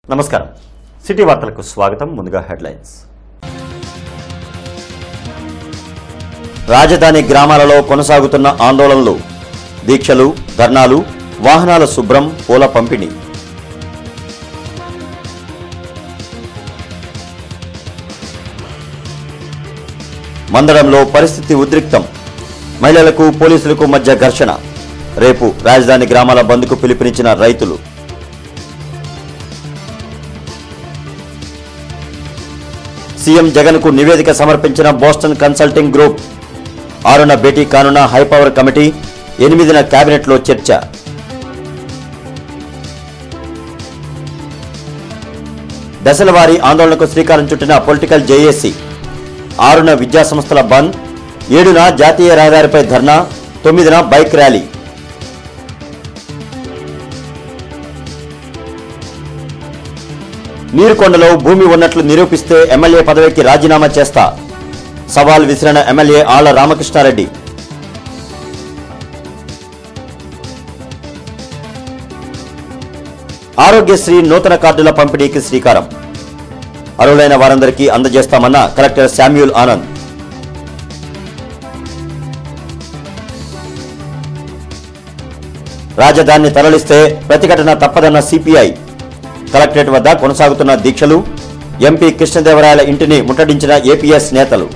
నమస్కారం సిటీ వార్తలకు స్వాగతం ముందుగా హెడ్లైన్స్ రాజధాని గ్రామాలలో కొనసాగుతున్న ఆందోళనలు దీక్షలు ధర్నాలు వాహనాల శుభ్రం పూల పంపిణీ మందడంలో పరిస్థితి ఉద్రిక్తం మహిళలకు పోలీసులకు మధ్య ఘర్షణ రేపు రాజధాని గ్రామాల బంద్కు పిలుపునిచ్చిన రైతులు సీఎం జగన్ కు నివేదిక సమర్పించిన బోస్టన్ కన్సల్టింగ్ గ్రూప్ ఆరున భేటీ కానున్న హైపవర్ కమిటీ ఎనిమిదిన కేబినెట్లో చర్చ దశల వారీ ఆందోళనకు శ్రీకారం చుట్టిన పొలిటికల్ జేఏసీ ఆరున విద్యా సంస్థల బంద్ ఏడున జాతీయ రహదారిపై ధర్నా తొమ్మిదిన బైక్ ర్యాలీ నీరుకొండలో భూమి ఉన్నట్లు నిరూపిస్తే ఎమ్మెల్యే పదవికి రాజీనామా చేస్తా సవాల్ విసిరిన ఎమ్మెల్యే ఆళ్ల రామకృష్ణారెడ్డి ఆరోగ్యశ్రీ నూతన కార్డుల పంపిణీకి శ్రీకారం అర్హులైన వారందరికీ అందజేస్తామన్న కలెక్టర్ శామ్యూల్ ఆనంద్ రాజధానిని తరలిస్తే ప్రతిఘటన తప్పదన్న సిపిఐ కలెక్టరేట్ వద్ద కొనసాగుతున్న దీక్షలు ఎంపీ కృష్ణదేవరాయల ఇంటిని ముట్టడించిన ఏపీఎస్ నేతలు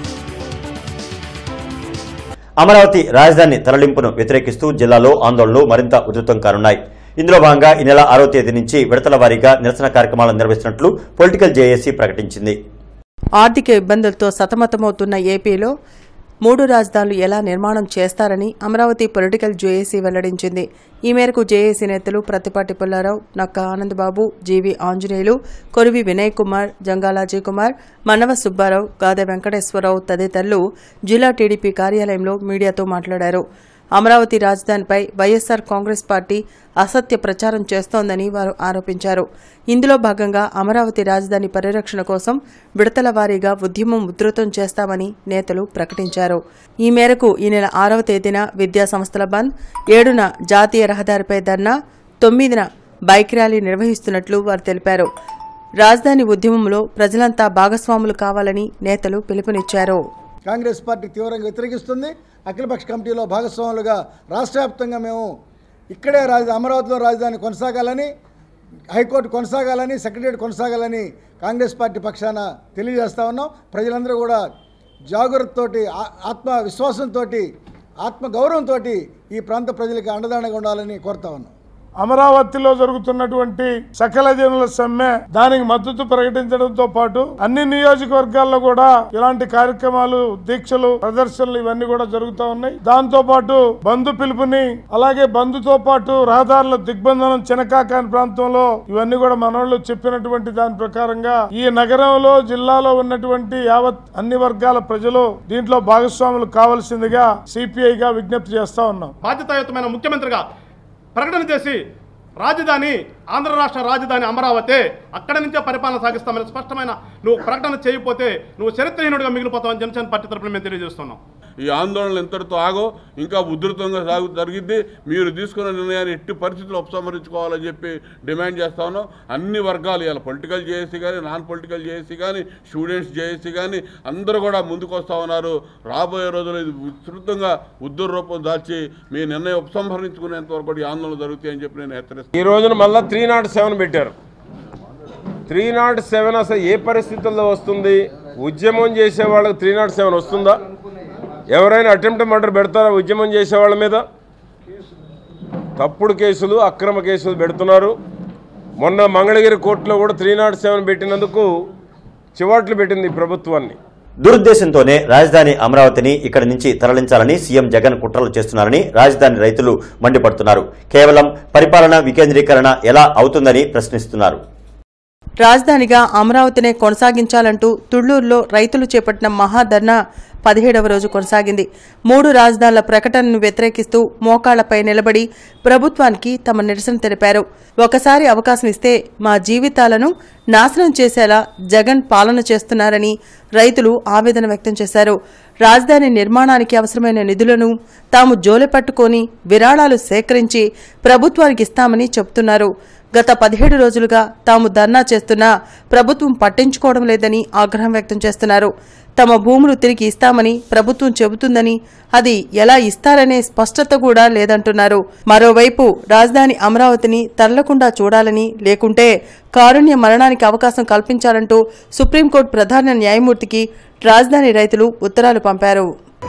అమరావతి రాజధాని తరలింపును వ్యతిరేకిస్తూ జిల్లాలో ఆందోళనలు మరింత ఉధృతం కానున్నాయి ఇందులో భాగంగా ఈ నెల ఆరో తేదీ నుంచి విడతల వారీగా నిరసన కార్యక్రమాలు నిర్వహిస్తున్నట్లు పొలిటికల్ జేఏసీ ప్రకటించింది ఆర్థిక ఇబ్బందులతో సతమతమవుతున్న ఏపీలో మూడు రాజధానులు ఎలా నిర్మాణం చేస్తారని అమరావతి పొలిటికల్ జేఏసీ వెల్లడించింది ఈ మేరకు జేఏసీ నేతలు ప్రతిపాటి పుల్లారావు నక్క ఆనందబాబు జీవి ఆంజనేయులు కొరివి వినయ్ కుమార్ జంగాలాజీ కుమార్ మన్నవ సుబ్బారావు గాదె వెంకటేశ్వరరావు తదితరులు జిల్లా టీడీపీ కార్యాలయంలో మీడియాతో మాట్లాడారు అమరావతి రాజధానిపై వైఎస్సార్ కాంగ్రెస్ పార్టీ అసత్య ప్రచారం చేస్తోందని వారు ఆరోపించారు ఇందులో భాగంగా అమరావతి రాజధాని పరిరక్షణ కోసం విడతల వారీగా ఉద్యమం ఉధృతం చేస్తామని నేతలు ప్రకటించారు ఈ మేరకు ఈ నెల ఆరవ తేదీన విద్యా సంస్థల బంద్ ఏడున జాతీయ రహదారిపై ధర్నా తొమ్మిదిన బైక్ ర్యాలీ నిర్వహిస్తున్నట్లు వారు తెలిపారు రాజధాని ఉద్యమంలో ప్రజలంతా భాగస్వాములు కావాలని నేతలు పిలుపునిచ్చారు కాంగ్రెస్ పార్టీ తీవ్రంగా వ్యతిరేకిస్తుంది అఖిలపక్ష కమిటీలో భాగస్వాములుగా రాష్ట్ర వ్యాప్తంగా మేము ఇక్కడే రాజధాని అమరావతిలో రాజధాని కొనసాగాలని హైకోర్టు కొనసాగాలని సెక్రటరియట్ కొనసాగాలని కాంగ్రెస్ పార్టీ పక్షాన తెలియజేస్తా ఉన్నాం ప్రజలందరూ కూడా జాగ్రత్తతోటి ఆ- ఆత్మ విశ్వాసంతో ఆత్మ గౌరవంతో ఈ ప్రాంత ప్రజలకు అండదండగా ఉండాలని కోరుతా ఉన్నాం అమరావతిలో జరుగుతున్నటువంటి సకల జనుల సమ్మె దానికి మద్దతు ప్రకటించడంతో పాటు అన్ని నియోజకవర్గాల్లో కూడా ఇలాంటి కార్యక్రమాలు దీక్షలు ప్రదర్శనలు ఇవన్నీ కూడా జరుగుతూ ఉన్నాయి దాంతో పాటు బంధు పిలుపుని అలాగే బంధుతో పాటు రహదారుల దిగ్బంధనం చినకాకాని ప్రాంతంలో ఇవన్నీ కూడా మనోళ్ళు చెప్పినటువంటి దాని ప్రకారంగా ఈ నగరంలో జిల్లాలో ఉన్నటువంటి యావత్ అన్ని వర్గాల ప్రజలు దీంట్లో భాగస్వాములు కావాల్సిందిగా సిపిఐగా విజ్ఞప్తి చేస్తా ఉన్నాం బాధ్యతాయుతమైన ముఖ్యమంత్రిగా ప్రకటన చేసి రాజధాని ఆంధ్ర రాష్ట్ర రాజధాని అమరావతి అక్కడి నుంచే పరిపాలన సాగిస్తామని స్పష్టమైన నువ్వు ప్రకటన చేయకపోతే నువ్వు చరిత్రహీనుడిగా మిగిలిపోతావని జనసేన పార్టీ తరపున మేము తెలియజేస్తున్నాం ఈ ఆందోళనలు ఎంతటితో ఆగో ఇంకా ఉధృతంగా సాగు జరిగిద్ది మీరు తీసుకున్న నిర్ణయాన్ని ఎట్టి పరిస్థితుల్లో ఉపసంహరించుకోవాలని చెప్పి డిమాండ్ చేస్తా ఉన్నాం అన్ని వర్గాలు ఇలా పొలిటికల్ జేఏసీ కానీ నాన్ పొలిటికల్ జేఏసీ కానీ స్టూడెంట్స్ జేఏసీ కానీ అందరూ కూడా ముందుకు వస్తూ ఉన్నారు రాబోయే రోజుల్లో ఇది విస్తృతంగా ఉద్ధృత రూపం దాల్చి మీ నిర్ణయం ఉపసంహరించుకునేంత వరకు కూడా ఈ ఆందోళన జరుగుతాయని చెప్పి నేను హెచ్చరిస్తాను ఈ రోజున మళ్ళీ త్రీ నాట్ సెవెన్ పెట్టారు త్రీ నాట్ సెవెన్ అసలు ఏ పరిస్థితుల్లో వస్తుంది ఉద్యమం చేసే వాళ్ళకి త్రీ నాట్ సెవెన్ వస్తుందా ఎవరైనా అటెంప్ట్ మర్డర్ పెడతారా ఉద్యమం చేసే వాళ్ళ మీద తప్పుడు కేసులు అక్రమ కేసులు పెడుతున్నారు మొన్న మంగళగిరి కోర్టులో కూడా త్రీ నాట్ సెవెన్ పెట్టినందుకు చివాట్లు పెట్టింది ఈ ప్రభుత్వాన్ని దురుద్దేశంతోనే రాజధాని అమరావతిని ఇక్కడి నుంచి తరలించాలని సీఎం జగన్ కుట్రలు చేస్తున్నారని రాజధాని రైతులు మండిపడుతున్నారు కేవలం పరిపాలన వికేంద్రీకరణ ఎలా అవుతుందని ప్రశ్నిస్తున్నారు రాజధానిగా అమరావతినే కొనసాగించాలంటూ తుళ్లూరులో రైతులు చేపట్టిన మహాధర్నా పదిహేడవ రోజు కొనసాగింది మూడు రాజధానుల ప్రకటనను వ్యతిరేకిస్తూ మోకాళ్లపై నిలబడి ప్రభుత్వానికి తమ నిరసన తెలిపారు ఒకసారి అవకాశం ఇస్తే మా జీవితాలను నాశనం చేసేలా జగన్ పాలన చేస్తున్నారని రైతులు ఆవేదన వ్యక్తం చేశారు రాజధాని నిర్మాణానికి అవసరమైన నిధులను తాము జోలె పట్టుకొని విరాళాలు సేకరించి ప్రభుత్వానికి ఇస్తామని చెబుతున్నారు గత పదిహేడు రోజులుగా తాము ధర్నా చేస్తున్నా ప్రభుత్వం పట్టించుకోవడం లేదని ఆగ్రహం వ్యక్తం చేస్తున్నారు తమ భూములు తిరిగి ఇస్తామని ప్రభుత్వం చెబుతుందని అది ఎలా ఇస్తారనే స్పష్టత కూడా లేదంటున్నారు మరోవైపు రాజధాని అమరావతిని తరలకుండా చూడాలని లేకుంటే కారుణ్య మరణానికి అవకాశం కల్పించాలంటూ సుప్రీంకోర్టు ప్రధాన న్యాయమూర్తికి రాజధాని రైతులు ఉత్తరాలు పంపారు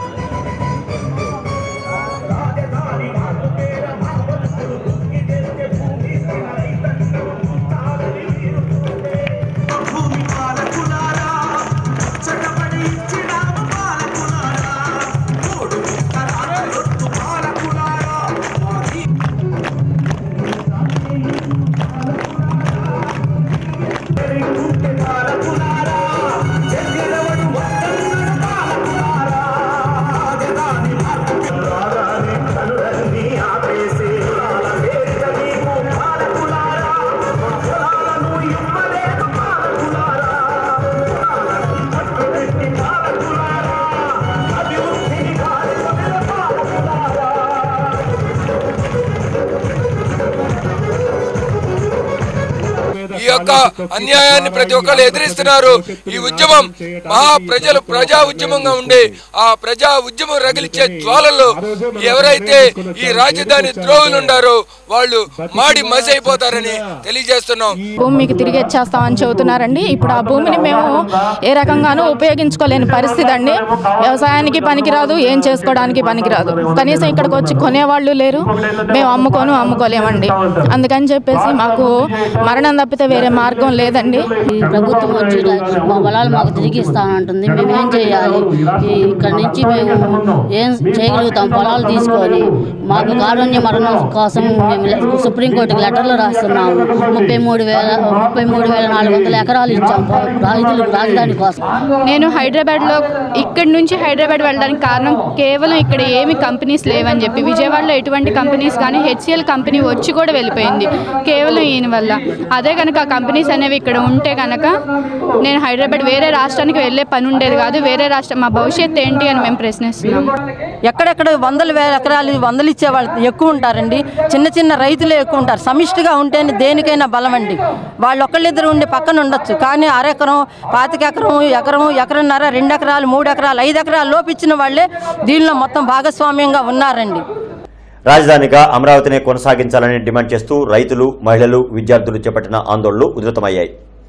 ఈ యొక్క అన్యాయాన్ని ప్రతి ఒక్కరు ఎదిరిస్తున్నారు ఈ ఉద్యమం మహా ప్రజలు ప్రజా ఉద్యమంగా ఉండి ఆ ప్రజా ఉద్యమం రగిలించే జ్వాలల్లో ఎవరైతే ఈ రాజధాని ద్రోహులు ఉండారో వాళ్ళు మాడి మసైపోతారని తెలియజేస్తున్నాం భూమి మీకు తిరిగి ఇచ్చేస్తామని చెబుతున్నారండి ఇప్పుడు ఆ భూమిని మేము ఏ రకంగానూ ఉపయోగించుకోలేని పరిస్థితి అండి వ్యవసాయానికి పనికిరాదు ఏం చేసుకోవడానికి పనికిరాదు కనీసం ఇక్కడికి వచ్చి కొనేవాళ్ళు లేరు మేము అమ్ముకోను అమ్ముకోలేమండి అందుకని చెప్పేసి మాకు మరణం తప్పితే వేరే మార్గం లేదండి ఈ ప్రభుత్వం వచ్చి మా పొలాలు మాకు తిరిగి ఇస్తానంటుంది మేము ఏం చేయాలి ఈ ఇక్కడ నుంచి మేము ఏం చేయగలుగుతాం పొలాలు తీసుకొని మాకు కారుణ్య మరణం కోసం మేము లె- సుప్రీంకోర్టుకి లెటర్లు రాస్తున్నాము ముప్పై మూడు వేల ముప్పై మూడు వేల నాలుగు వందల ఎకరాలు ఇచ్చాం పో- రైతులకు రాజధాని కోసం నేను హైదరాబాద్లో ఇక్కడి నుంచి హైదరాబాద్ వెళ్ళడానికి కారణం కేవలం ఇక్కడ ఏమి కంపెనీస్ లేవని చెప్పి విజయవాడలో ఎటువంటి కంపెనీస్ కానీ హెచ్సిఎల్ కంపెనీ వచ్చి కూడా వెళ్ళిపోయింది కేవలం ఈయన వల్ల అదే కనుక ఆ కంపెనీస్ అనేవి ఇక్కడ ఉంటే కనుక నేను హైదరాబాద్ వేరే రాష్ట్రానికి వెళ్ళే పని ఉండేది కాదు వేరే రాష్ట్రం మా భవిష్యత్తు ఏంటి అని మేము ప్రశ్నిస్తున్నాము ఎక్కడెక్కడ వందల వేల ఎకరాలు వందలు ఇచ్చే వాళ్ళు ఎక్కువ ఉంటారండి చిన్న చిన్న రైతులే ఎక్కువ ఉంటారు సమిష్టిగా ఉంటేనే దేనికైనా బలం అండి వాళ్ళు ఒకళ్ళిద్దరు ఉండి పక్కన ఉండొచ్చు కానీ అరెకరం పాతిక ఎకరం ఎకరం ఎకరన్నర రెండు ఎకరాలు మూడు ఎకరాలు ఐదు ఎకరాలు లోపిచ్చిన వాళ్ళే దీనిలో మొత్తం భాగస్వామ్యంగా ఉన్నారండి రాజధానిగా అమరావతిని కొనసాగించాలని డిమాండ్ చేస్తూ రైతులు మహిళలు విద్యార్థులు చేపట్టిన ఆందోళనలు ఉధృతమయ్యాయి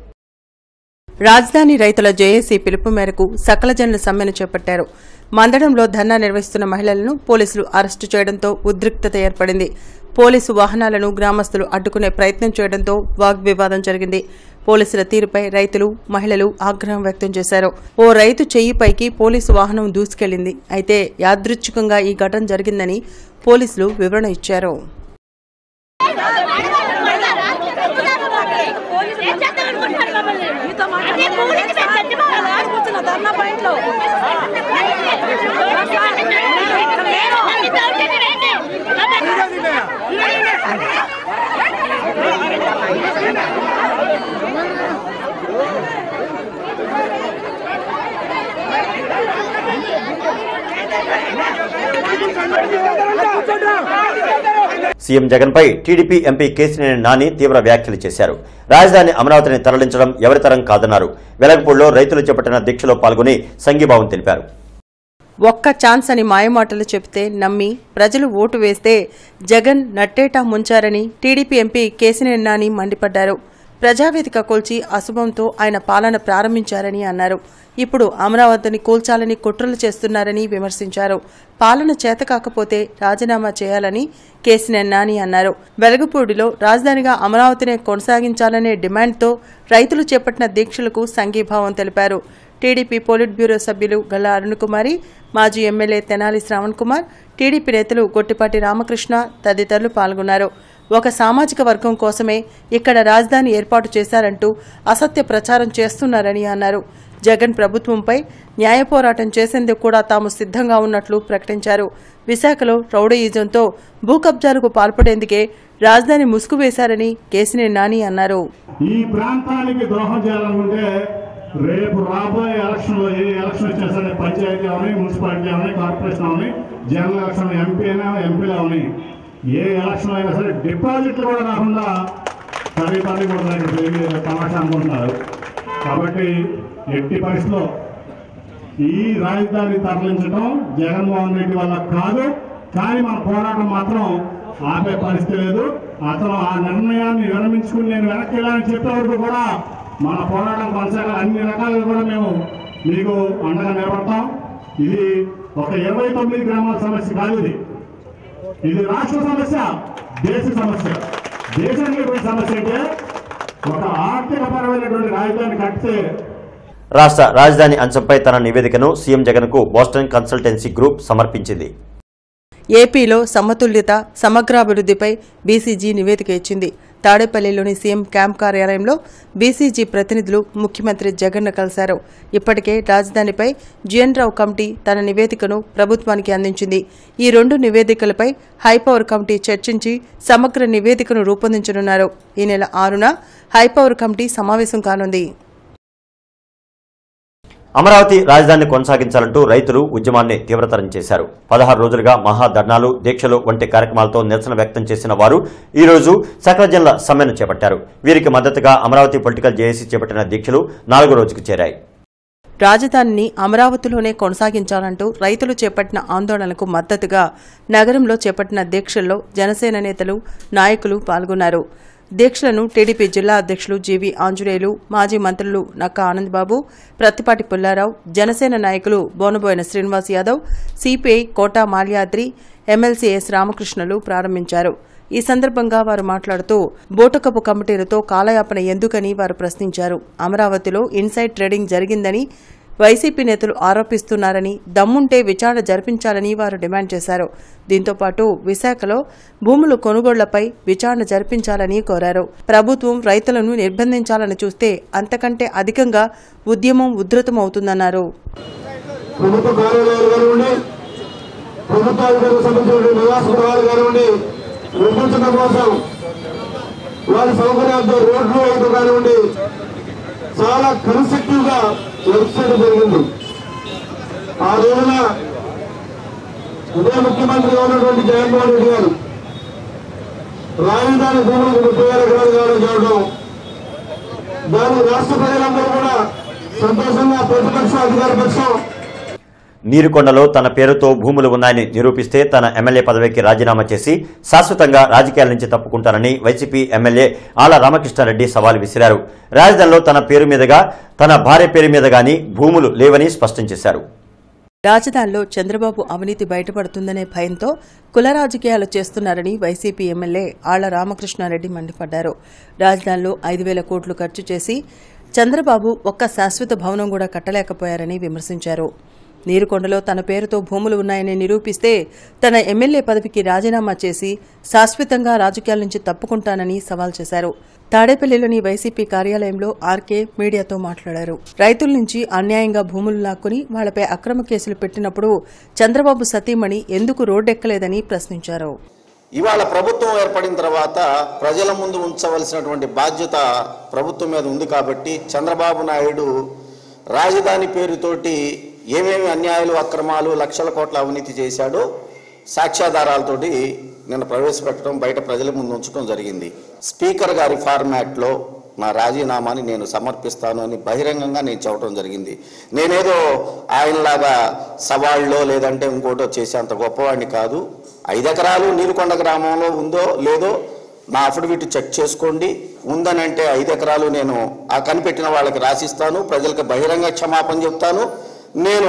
రాజధాని రైతుల జేఏసీ పిలుపు మేరకు సకల జనుల సమ్మెను చేపట్టారు మందడంలో ధర్నా నిర్వహిస్తున్న మహిళలను పోలీసులు అరెస్టు చేయడంతో ఉద్రిక్తత ఏర్పడింది పోలీసు వాహనాలను గ్రామస్తులు అడ్డుకునే ప్రయత్నం చేయడంతో వాగ్వివాదం జరిగింది పోలీసుల తీరుపై రైతులు మహిళలు ఆగ్రహం వ్యక్తం చేశారు ఓ రైతు చెయ్యి పైకి పోలీసు వాహనం దూసుకెళ్లింది అయితే యాదృచ్ఛికంగా ఈ ఘటన జరిగిందని పోలీసులు వివరణ ఇచ్చారు సీఎం జగన్పై టీడీపీ ఎంపీ కేసినేని నాని తీవ్ర వ్యాఖ్యలు చేశారు రాజధాని అమరావతిని తరలించడం ఎవరితరం కాదన్నారు వెలగపూడిలో రైతులు చేపట్టిన దీక్షలో పాల్గొని సంఘీభావం తెలిపారు ఒక్క ఛాన్స్ అని మాయమాటలు చెబితే నమ్మి ప్రజలు ఓటు వేస్తే జగన్ నట్టేటా ముంచారని టీడీపీ ఎంపీ కేసినేని నాని మండిపడ్డారు ప్రజావేదిక కూల్చి అశుభంతో ఆయన పాలన ప్రారంభించారని అన్నారు ఇప్పుడు అమరావతిని కూల్చాలని కుట్రలు చేస్తున్నారని విమర్శించారు పాలన చేత కాకపోతే రాజీనామా చేయాలని కేసినేని నాని అన్నారు వెలగపూడిలో రాజధానిగా అమరావతినే కొనసాగించాలనే డిమాండ్తో రైతులు చేపట్టిన దీక్షలకు సంఘీభావం తెలిపారు టీడీపీ పోలిట్ బ్యూరో సభ్యులు గల్లా అరుణకుమారి మాజీ ఎమ్మెల్యే తెనాలి శ్రావణ్ కుమార్ టీడీపీ నేతలు గొట్టిపాటి రామకృష్ణ తదితరులు పాల్గొన్నారు ఒక సామాజిక వర్గం కోసమే ఇక్కడ రాజధాని ఏర్పాటు చేశారంటూ అసత్య ప్రచారం చేస్తున్నారని అన్నారు జగన్ ప్రభుత్వంపై న్యాయ పోరాటం చేసేందుకు కూడా తాము సిద్ధంగా ఉన్నట్లు ప్రకటించారు విశాఖలో రౌడీయిజంతో భూ కబ్జాలకు పాల్పడేందుకే రాజధాని ముసుగు వేశారని కేసినేని నాని అన్నారు ఈ ప్రాంతానికి ద్రోహం చేయాలనుకుంటే రేపు రాబోయే ఎలక్షన్లో ఏ ఎలక్షన్ వచ్చినా సరే పంచాయతీ అవని మున్సిపాలిటీ అవని కార్పొరేషన్ అవని జనరల్ ఎలక్షన్ ఎంపీ అయినా ఎంపీలు అవని ఏ ఎలక్షన్ అయినా సరే డిపాజిట్లు కూడా రాకుండా పది పది కూడా ఇక్కడ ఏమీ తమాషా అనుకుంటున్నారు కాబట్టి ఎట్టి పరిస్థితిలో ఈ రాజధాని తరలించడం జగన్మోహన్ రెడ్డి వల్ల కాదు కానీ మన పోరాటం మాత్రం ఆపే పరిస్థితి లేదు అతను ఆ నిర్ణయాన్ని విరమించుకుని నేను వెనక్కి వెళ్ళాలని చెప్పే వరకు కూడా మన పోరాటం కొనసాగాలి అన్ని రకాలుగా కూడా మేము మీకు అండగా నిలబడతాం ఇది ఒక ఇరవై తొమ్మిది గ్రామాల సమస్య కాదు ఇది ఇది రాష్ట్ర సమస్య దేశ సమస్య దేశానికి పోయిన సమస్య అంటే ఒక ఆర్థికపరమైనటువంటి రాజధాని కట్టితే రాష్ట్ర రాజధాని అంశంపై తన నివేదికను సీఎం జగన్కు బోస్టన్ కన్సల్టెన్సీ గ్రూప్ సమర్పించింది ఏపీలో సమతుల్యత సమగ్రాభివృద్ధిపై బీసీజీ నివేదిక ఇచ్చింది తాడేపల్లిలోని సీఎం క్యాంప్ కార్యాలయంలో బీసీజీ ప్రతినిధులు ముఖ్యమంత్రి జగన్ను కలిశారు ఇప్పటికే రాజధానిపై జిఎన్ రావు కమిటీ తన నివేదికను ప్రభుత్వానికి అందించింది ఈ రెండు నివేదికలపై హైపవర్ కమిటీ చర్చించి సమగ్ర నివేదికను రూపొందించనున్నారు ఈ నెల ఆరున హైపవర్ కమిటీ సమావేశం కానుంది అమరావతి రాజధానిని కొనసాగించాలంటూ రైతులు ఉద్యమాన్ని తీవ్రతరం చేశారు పదహారు రోజులుగా మహాధర్నాలు దీక్షలు వంటి కార్యక్రమాలతో నిరసన వ్యక్తం చేసిన వారు ఈ రోజు సకల జిల్లా సమ్మెను చేపట్టారు వీరికి మద్దతుగా అమరావతి పొలిటికల్ జేఏసీ చేపట్టిన దీక్షలు నాలుగో రోజుకు చేరాయి రాజధానిని అమరావతిలోనే కొనసాగించాలంటూ రైతులు చేపట్టిన ఆందోళనకు మద్దతుగా నగరంలో చేపట్టిన దీక్షల్లో జనసేన నేతలు నాయకులు పాల్గొన్నారు దీక్షలను టీడీపీ జిల్లా అధ్యక్షులు జీవి ఆంజనేయులు మాజీ మంత్రులు నక్క ఆనందబాబు ప్రత్తిపాటి పుల్లారావు జనసేన నాయకులు Bonaboina Srinivas Yadav CPI Kota Malyadri MLC S రామకృష్ణలు ప్రారంభించారు ఈ సందర్భంగా వారు మాట్లాడుతూ బోటకపు కమిటీలతో కాలయాపన ఎందుకని వారు ప్రశ్నించారు అమరావతిలో ఇన్సైడ్ ట్రేడింగ్ జరిగిందని వైసీపీ నేతలు ఆరోపిస్తున్నారని దమ్ముంటే విచారణ జరిపించాలని వారు డిమాండ్ చేశారు దీంతో పాటు విశాఖలో భూముల కొనుగోళ్లపై విచారణ జరిపించాలని కోరారు ప్రభుత్వం రైతులను నిర్బంధించాలని చూస్తే అంతకంటే అధికంగా ఉద్యమం ఉధృతమవుతుందన్నారు ప్రభుత్వ కార్యాలయాలు కానివ్వండి ప్రభుత్వాలకు సంబంధించిన నివాస గృహాలు కానివ్వండి నిర్మించడం కోసం వారి సౌకర్యాలతో రోడ్లు వేయడం కానివ్వండి చాలా కన్స్ట్రక్టివ్ గా వెబ్సైట్ జరిగింది ఆ రోజున ఉదయ ముఖ్యమంత్రిగా ఉన్నటువంటి జగన్మోహన్ రెడ్డి గారు రాజధాని భూములకు ముప్పై వేల ఎకరాలు కావడం చేయడం దాని రాష్ట్ర ప్రజలందరూ కూడా సంతోషంగా ప్రతిపక్ష అధికార పక్షం నీరుకొండలో తన పేరుతో భూములు ఉన్నాయని నిరూపిస్తే తన ఎమ్మెల్యే పదవికి రాజీనామా చేసి శాశ్వతంగా రాజకీయాల నుంచి తప్పుకుంటానని వైసీపీ ఎమ్మెల్యే ఆల రామకృష్ణారెడ్డి సవాల్ విసిరారు రాజధానిలో తన పేరు మీదుగా తన భార్య పేరు మీద గాని భూములు లేవని స్పష్టం చేశారు రాజధానిలో చంద్రబాబు అవినీతి బయటపడుతుందనే భయంతో కుల రాజకీయాలు చేస్తున్నారని వైసీపీ ఎమ్మెల్యే ఆళ్ల రామకృష్ణారెడ్డి మండిపడ్డారు రాజధానిలో ఐదు వేల కోట్లు ఖర్చు చేసి చంద్రబాబు ఒక్క శాశ్వత భవనం కూడా కట్టలేకపోయారని విమర్శించారు నీరుకొండలో తన పేరుతో భూములు ఉన్నాయని నిరూపిస్తే తన ఎమ్మెల్యే పదవికి రాజీనామా చేసి శాశ్వతంగా రాజకీయాల నుంచి తప్పుకుంటానని సవాల్ చేశారు తాడేపల్లిలోని వైసీపీ కార్యాలయంలో ఆర్కే మీడియాతో మాట్లాడారు రైతుల నుంచి అన్యాయంగా భూములు లాక్కుని వాళ్లపై అక్రమ కేసులు పెట్టినప్పుడు చంద్రబాబు సతీమణి ఎందుకు రోడ్డెక్కలేదని ప్రశ్నించారు ఇవాళ ప్రభుత్వం ఏర్పడిన తర్వాత ప్రజల ముందు ఉంచవలసినటువంటి బాధ్యత ప్రభుత్వం మీద ఉంది కాబట్టి చంద్రబాబు నాయుడు రాజధాని పేరుతోటి ఏమేమి అన్యాయాలు అక్రమాలు లక్షల కోట్ల అవినీతి చేశాడో సాక్ష్యాధారాలతోటి నిన్న ప్రవేశపెట్టడం బయట ప్రజల ముందు ఉంచడం జరిగింది స్పీకర్ గారి ఫార్మాట్లో నా రాజీనామాని నేను సమర్పిస్తాను అని బహిరంగంగా నేను చెప్పడం జరిగింది నేనేదో ఆయనలాగా సవాళ్ళలో లేదంటే ఇంకోటో చేసేంత గొప్పవాడిని కాదు ఐదు ఎకరాలు నీరుకొండ గ్రామంలో ఉందో లేదో నా అఫిడవిట్ చెక్ చేసుకోండి ఉందని అంటే ఐదు ఎకరాలు నేను ఆ కనిపెట్టిన వాళ్ళకి రాసిస్తాను ప్రజలకు బహిరంగ క్షమాపణ చెప్తాను నేను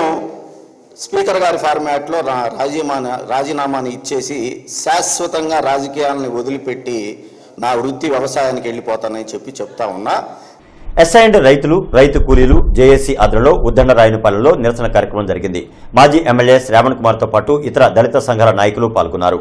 స్పీకర్ గారి ఫార్మాట్లో రా రాజీనామా రాజీనామాని ఇచ్చేసి శాశ్వతంగా రాజకీయాలను వదిలిపెట్టి నా వృత్తి వ్యవసాయానికి వెళ్ళిపోతానని చెప్పి చెప్తా ఉన్నా ఎస్ఐండ్ రైతులు రైతు కూలీలు జేఏసీ ఆధ్వర్యంలో ఉద్దండరాయనపాలెంలో నిరసన కార్యక్రమం జరిగింది మాజీ ఎమ్మెల్యే శ్రావణ్ కుమార్తో పాటు ఇతర దళిత సంఘాల నాయకులు పాల్గొన్నారు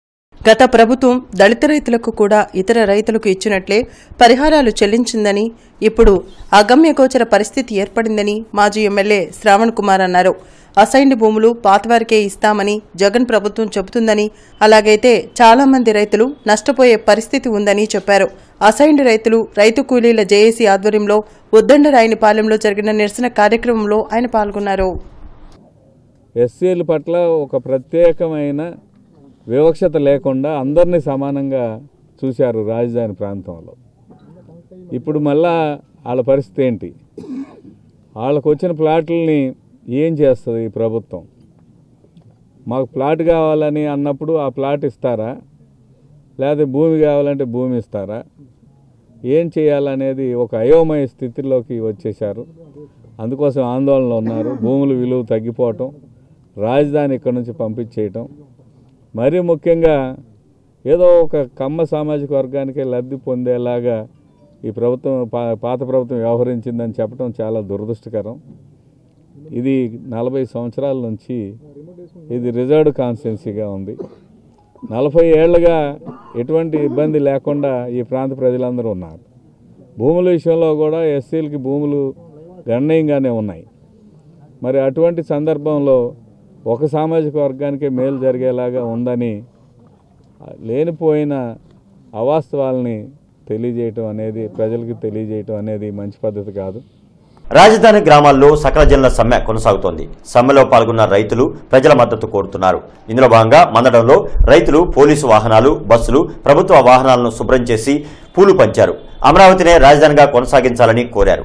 గత ప్రభుత్వం దళిత రైతులకు కూడా ఇతర రైతులకు ఇచ్చినట్లే పరిహారాలు చెల్లించిందని ఇప్పుడు అగమ్యగోచర పరిస్థితి ఏర్పడిందని మాజీ ఎమ్మెల్యే శ్రావణ్ కుమార్ అన్నారు అసైన్డ్ భూములు పాతవారికే ఇస్తామని జగన్ ప్రభుత్వం చెబుతుందని అలాగైతే చాలా మంది రైతులు నష్టపోయే పరిస్థితి ఉందని చెప్పారు అసైన్డ్ రైతులు రైతు కూలీల జేఏసీ ఆధ్వర్యంలో ఉద్దండరాయనిపాలెంలో జరిగిన నిరసన కార్యక్రమంలో ఆయన పాల్గొన్నారు ఎస్సీల పట్ల ఒక ప్రత్యేకమైన వివక్షత లేకుండా అందరినీ సమానంగా చూశారు రాజధాని ప్రాంతంలో ఇప్పుడు మళ్ళా వాళ్ళ పరిస్థితి ఏంటి వాళ్ళకు వచ్చిన ప్లాట్లని ఏం చేస్తుంది ఈ ప్రభుత్వం మాకు ప్లాట్ కావాలని అన్నప్పుడు ఆ ప్లాట్ ఇస్తారా లేదా భూమి కావాలంటే భూమి ఇస్తారా ఏం చేయాలనేది ఒక అయోమయ స్థితిలోకి వచ్చేశారు అందుకోసం ఆందోళనలో ఉన్నారు భూముల విలువ తగ్గిపోవటం రాజధాని ఇక్కడ నుంచి పంపించేయటం మరీ ముఖ్యంగా ఏదో ఒక కమ్మ సామాజిక వర్గానికే లబ్ధి పొందేలాగా ఈ ప్రభుత్వం పా పాత ప్రభుత్వం వ్యవహరించిందని చెప్పడం చాలా దురదృష్టకరం ఇది నలభై సంవత్సరాల నుంచి ఇది రిజర్వ్డ్ కాన్స్టిట్యున్సీగా ఉంది నలభై ఏళ్లుగా ఎటువంటి ఇబ్బంది లేకుండా ఈ ప్రాంత ప్రజలందరూ ఉన్నారు భూముల విషయంలో కూడా ఎస్సీలకి భూములు గణనీయంగానే ఉన్నాయి మరి అటువంటి సందర్భంలో ఒక సామాజిక వర్గానికే మేలు జరిగేలాగా ఉందని లేనిపోయిన అవాస్తవాల్ని తెలియజేయటం అనేది ప్రజలకు తెలియజేయటం అనేది మంచి పద్ధతి కాదు రాజధాని గ్రామాల్లో సకల జనుల సమ్మె కొనసాగుతోంది సమ్మెలో పాల్గొన్న రైతులు ప్రజల మద్దతు కోరుతున్నారు ఇందులో భాగంగా మందడంలో రైతులు పోలీసు వాహనాలు బస్సులు ప్రభుత్వ వాహనాలను శుభ్రం చేసి పూలు పంచారు అమరావతినే రాజధానిగా కొనసాగించాలని కోరారు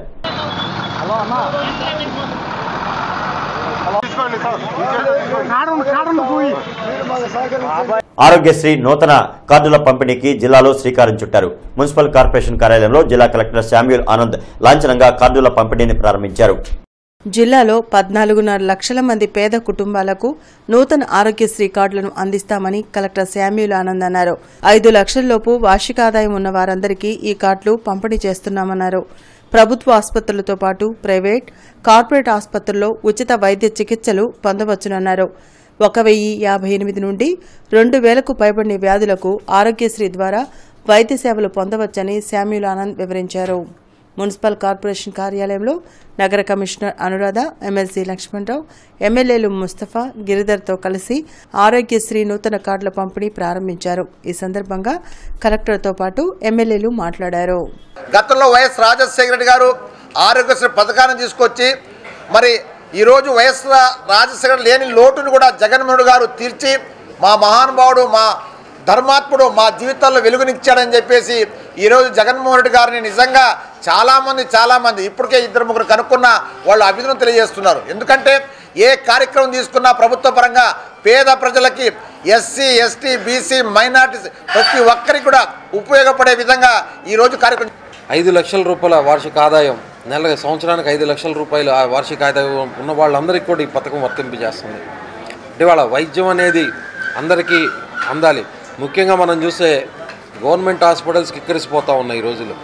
ఆరోగ్యశ్రీ నూతన కార్డుల పంపిణీకి జిల్లాలో శ్రీకారం చుట్టారు మున్సిపల్ కార్పొరేషన్ కార్యాలయంలో జిల్లా కలెక్టర్ శామ్యూల్ ఆనంద్ లాంఛనంగా కార్డుల పంపిణీని ప్రారంభించారు జిల్లాలో పద్నాలుగున్నర లక్షల మంది పేద కుటుంబాలకు నూతన ఆరోగ్యశ్రీ కార్డులను అందిస్తామని కలెక్టర్ శామ్యూల్ ఆనంద్ అన్నారు ఐదు లక్షల్లోపు వార్షిక ఆదాయం ఉన్న వారందరికీ ఈ కార్డులు పంపిణీ చేస్తున్నామన్నారు ప్రభుత్వ ఆసుపత్రులతో పాటు ప్రైవేట్ కార్పొరేట్ ఆసుపత్రుల్లో ఉచిత వైద్య చికిత్సలు పొందవచ్చునన్నారు ఒక వెయ్యి యాభై ఎనిమిది నుండి రెండు వేలకు పైబడిన వ్యాధులకు ఆరోగ్యశ్రీ ద్వారా వైద్య సేవలు పొందవచ్చని శామ్యూల్ ఆనంద్ వివరించారు మున్సిపల్ కార్పొరేషన్ కార్యాలయంలో నగర కమిషనర్ అనురాధ ఎమ్మెల్సీ లక్ష్మణరావు ఎమ్మెల్యేలు ముస్తఫా గిరిధర్తో కలిసి ఆరోగ్యశ్రీ నూతన కార్డుల పంపిణీ ప్రారంభించారు ఈ సందర్భంగా కలెక్టర్తో పాటు ఎమ్మెల్యేలు మాట్లాడారు గతంలో వైఎస్ రాజశేఖర రెడ్డి గారు ఆరోగ్యశ్రీ పథకాన్ని తీసుకొచ్చి మరి ఈరోజు వైఎస్ రా- రాజశేఖర లేని లోటును కూడా జగన్మోహన్ గారు తీర్చి మా మహానుభావుడు మా ధర్మాత్ముడు మా జీవితాల్లో వెలుగునిచ్చాడని చెప్పేసి ఈరోజు జగన్మోహన్ రెడ్డి గారిని నిజంగా చాలామంది చాలామంది ఇప్పటికే ఇద్దరు ముగ్గురు కనుక్కున్న వాళ్ళు అభినందన తెలియజేస్తున్నారు ఎందుకంటే ఏ కార్యక్రమం తీసుకున్నా ప్రభుత్వ పరంగా పేద ప్రజలకి ఎస్సీ ఎస్టీ బీసీ మైనార్టీస్ ప్రతి ఒక్కరికి కూడా ఉపయోగపడే విధంగా ఈరోజు కార్యక్రమం ఐదు లక్షల రూపాయల వార్షిక ఆదాయం నెల సంవత్సరానికి ఐదు లక్షల రూపాయల ఆ వార్షిక ఆదాయం ఉన్న వాళ్ళందరికీ కూడా ఈ పథకం వర్తింపజేస్తుంది అంటే వాళ్ళ వైద్యం అనేది అందరికీ అందాలి ముఖ్యంగా మనం చూస్తే గవర్నమెంట్ హాస్పిటల్స్కి ఎక్కిరిసిపోతూ ఉన్నాయి ఈ రోజుల్లో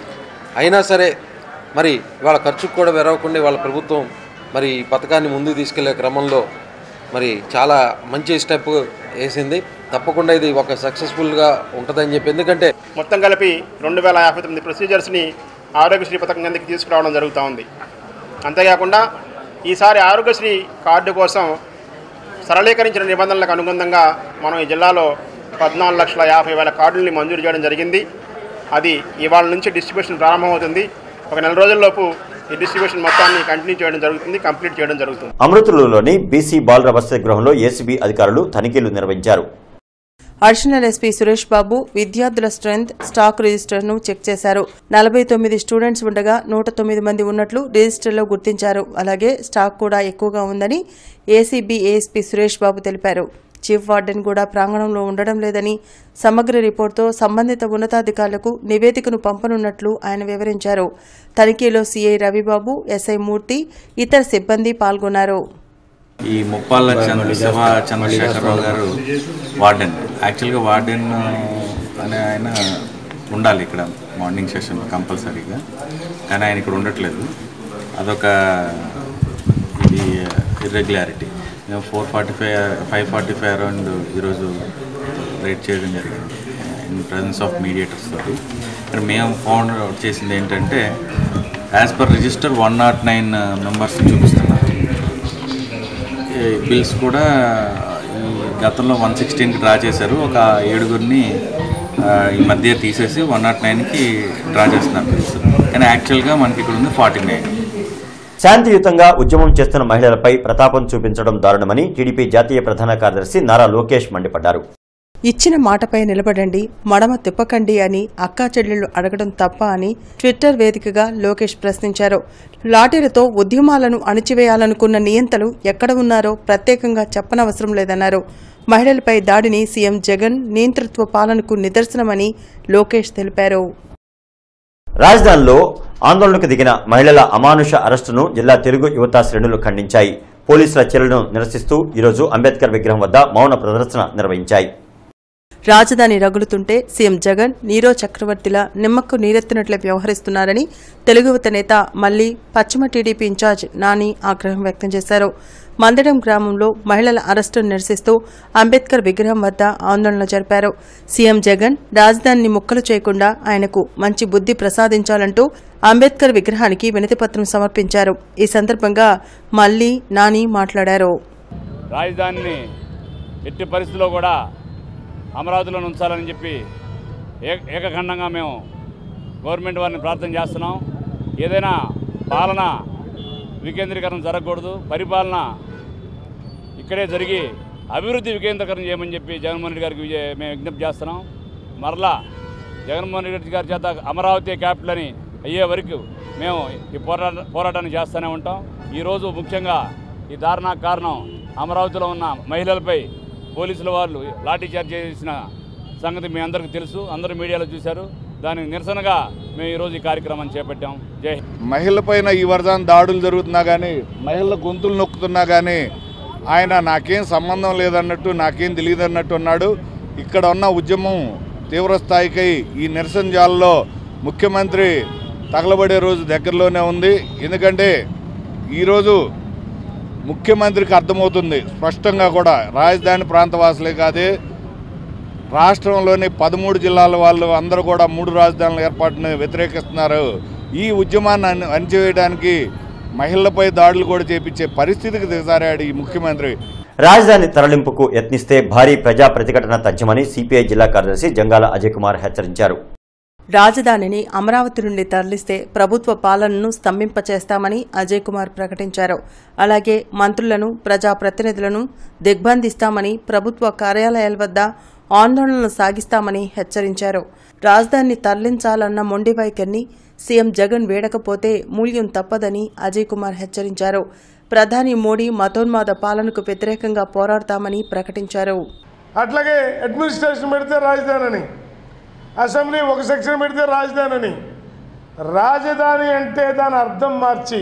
అయినా సరే మరి వాళ్ళ ఖర్చుకు కూడా వెరవకుండా వాళ్ళ ప్రభుత్వం మరి ఈ పథకాన్ని ముందుకు తీసుకెళ్లే క్రమంలో మరి చాలా మంచి స్టెప్ వేసింది తప్పకుండా ఇది ఒక సక్సెస్ఫుల్గా ఉంటుందని చెప్పి ఎందుకంటే మొత్తం కలిపి రెండు వేల యాభై తొమ్మిది ప్రొసీజర్స్ని ఆరోగ్యశ్రీ పథకం కిందకి తీసుకురావడం జరుగుతూ ఉంది అంతేకాకుండా ఈసారి ఆరోగ్యశ్రీ కార్డు కోసం సరళీకరించిన నిబంధనలకు అనుగుణంగా మనం ఈ జిల్లాలో పద్నాలుగు లక్షల యాభై వేల కార్డుల్ని మంజూరు చేయడం జరిగింది అది ఇవాళ నుంచి డిస్ట్రిబ్యూషన్ ప్రారంభమవుతుంది ఒక నెల రోజుల్లోపు ఈ డిస్ట్రిబ్యూషన్ మొత్తాన్ని కంటిన్యూ చేయడం జరుగుతుంది కంప్లీట్ చేయడం జరుగుతుంది అమృతులలోని బీసీ బాలుర వసతి గృహంలో ఏసీబీ అధికారులు తనిఖీలు నిర్వహించారు అడిషనల్ ఎస్పీ సురేష్ బాబు విద్యార్థుల స్ట్రెంత్ స్టాక్ రిజిస్టర్ను చెక్ చేశారు నలభై తొమ్మిది స్టూడెంట్స్ ఉండగా నూట తొమ్మిది మంది ఉన్నట్లు రిజిస్టర్లో గుర్తించారు అలాగే స్టాక్ కూడా ఎక్కువగా ఉందని ఏసీబీ ఏఎస్పీ సురేష్ బాబు తెలిపారు చీఫ్ వార్డెన్ కూడా ప్రాంగణంలో ఉండడం లేదని సమగ్ర రిపోర్టుతో సంబంధిత ఉన్నతాధికారులకు నివేదికను పంపనున్నట్లు ఆయన వివరించారు తనిఖీలో సీఐ రవిబాబు ఎస్ఐ మూర్తి ఇతర సిబ్బంది పాల్గొన్నారు ఈ ముప్పాళ్ళ చంద్ర శివ చంద్రశేఖరరావు గారు వార్డెన్ యాక్చువల్గా వార్డెన్ అనే ఆయన ఉండాలి ఇక్కడ మార్నింగ్ సెషన్ కంపల్సరీగా కానీ ఆయన ఇక్కడ ఉండట్లేదు అదొక ఇది ఇర్రెగ్యులారిటీ మేము four forty five five forty five around ఈరోజు రేట్ చేయడం జరిగింది ఇన్ ప్రజెన్స్ ఆఫ్ మీడియేటర్స్ తోటి ఇక్కడ మేము ఫౌండ్ అవుట్ చేసింది ఏంటంటే as per register one nought nine members చూపిస్తున్నారు బిల్స్ కూడా ఈ గతంలో వన్ సిక్స్టీన్కి డ్రా చేశారు ఒక ఏడుగురిని ఆ, ఈ మధ్య తీసేసి వన్ నాట్ నైన్కి డ్రా చేస్తున్నారు బిల్స్ కానీ యాక్చువల్గా మనకి ఇక్కడ ఉంది ఫార్టీ నైన్ శాంతియుతంగా ఉద్యమం చేస్తున్న మహిళలపై ప్రతాపం చూపించడం దారుణమని టీడీపీ జాతీయ ప్రధాన కార్యదర్శి నారా లోకేష్ మండిపడ్డారు ఇచ్చిన మాటపై నిలబడండి మడమ తిప్పకండి అని అక్కా చెల్లెళ్లు అడగడం తప్ప అని ట్విట్టర్ వేదికగా లోకేష్ ప్రశ్నించారు లాఠీలతో ఉద్యమాలను అణిచివేయాలనుకున్న నియంతలు ఎక్కడ ఉన్నారో ప్రత్యేకంగా చెప్పనవసరం లేదన్నారు మహిళలపై దాడిని సీఎం జగన్ నియంతృత్వ పాలనకు నిదర్శనమని లోకేష్ తెలిపారు రాజధానిలో ఆందోళనకు దిగిన మహిళల అమానుష అరెస్టును జిల్లా తెలుగు యువత శ్రేణులు ఖండించాయి పోలీసుల చర్యలను నిరసిస్తూ ఈరోజు అంబేద్కర్ విగ్రహం వద్ద మౌన ప్రదర్శన నిర్వహించాయి రాజధాని రగులుతుంటే సీఎం జగన్ నీరో చక్రవర్తిలా నిమ్మక్కు నీరెత్తినట్లే వ్యవహరిస్తున్నారని తెలుగువత నేత మళ్లీ పశ్చిమ టీడీపీ ఇన్ఛార్జ్ నాని ఆగ్రహం వ్యక్తం చేశారు మందడం గ్రామంలో మహిళల అరెస్టును నిరసిస్తూ అంబేద్కర్ విగ్రహం వద్ద ఆందోళన జరిపారు సీఎం జగన్ రాజధానిని ముక్కలు చేయకుండా ఆయనకు మంచి బుద్ధి ప్రసాదించాలంటూ అంబేద్కర్ విగ్రహానికి వినతిపత్రం సమర్పించారు ఈ సందర్భంగా మళ్లీ నాని మాట్లాడారు రాజధానిని ఎట్టి పరిస్థితుల్లో కూడా అమరావతిలో ఉంచాలని చెప్పి ఏ ఏకఖండంగా మేము గవర్నమెంట్ వారిని ప్రార్థన చేస్తున్నాం ఏదైనా పాలన వికేంద్రీకరణ జరగకూడదు పరిపాలన ఇక్కడే జరిగి అభివృద్ధి వికేంద్రీకరణ చేయమని చెప్పి జగన్మోహన్ రెడ్డి గారికి విజయ- మేము విజ్ఞప్తి చేస్తున్నాం మరలా జగన్మోహన్ రెడ్డి గారి చేత అమరావతి క్యాపిటల్ అని అయ్యే వరకు మేము ఈ పోరాట పోరాటాన్ని చేస్తూనే ఉంటాం ఈరోజు ముఖ్యంగా ఈ దారుణ కారణం అమరావతిలో ఉన్న మహిళలపై పోలీసుల వాళ్ళు లాఠీచార్జ్ చేసిన సంగతి మీ అందరికీ తెలుసు అందరూ మీడియాలో చూశారు దానికి నిరసనగా మేము ఈరోజు ఈ కార్యక్రమాన్ని చేపట్టాం జై హింద్. మహిళల పైన ఈ వరదాన్ని దాడులు జరుగుతున్నా కానీ మహిళల గొంతులు నొక్కుతున్నా కానీ ఆయన నాకేం సంబంధం లేదన్నట్టు నాకేం తెలియదు అన్నట్టు ఉన్నాడు ఇక్కడ ఉన్న ఉద్యమం తీవ్ర స్థాయికై ఈ నిరసన జాలలో ముఖ్యమంత్రి తగలబడే రోజు దగ్గరలోనే ఉంది ఎందుకంటే ఈరోజు ముఖ్యమంత్రికి అర్థమవుతుంది స్పష్టంగా కూడా రాజధాని ప్రాంతవాసులే కాదే రాష్ట్రంలోని పదమూడు జిల్లాల వాళ్ళు అందరూ కూడా మూడు రాజధానుల ఏర్పాటును వ్యతిరేకిస్తున్నారు ఈ ఉద్యమాన్ని అణి- అణిచివేయడానికి మహిళలపై దాడులు కూడా చేపించే పరిస్థితికి దిగజారాడు ఈ ముఖ్యమంత్రి రాజధాని తరలింపుకు యత్నిస్తే భారీ ప్రజా ప్రతిఘటన తథ్యమని సిపిఐ జిల్లా కార్యదర్శి జంగాల అజయ్ కుమార్ హెచ్చరించారు రాజధానిని అమరావతి నుండి తరలిస్తే ప్రభుత్వ పాలనను స్తంభింపచేస్తామని అజయ్ కుమార్ ప్రకటించారు అలాగే మంత్రులను ప్రజాప్రతినిధులను దిగ్బంధిస్తామని ప్రభుత్వ కార్యాలయాల వద్ద ఆందోళనలు సాగిస్తామని హెచ్చరించారు రాజధానిని తరలించాలన్న మొండి వైఖరిని సీఎం జగన్ వేడకపోతే మూల్యం తప్పదని అజయ్ కుమార్ హెచ్చరించారు ప్రధాని మోడీ మతోన్మాద పాలనకు వ్యతిరేకంగా పోరాడతామని ప్రకటించారు అట్లాగే అడ్మినిస్ట్రేషన్ పెడితే రాజధాని అని అసెంబ్లీ ఒక సెక్షన్ పెడితే రాజధాని అని రాజధాని అంటే దాని అర్థం మార్చి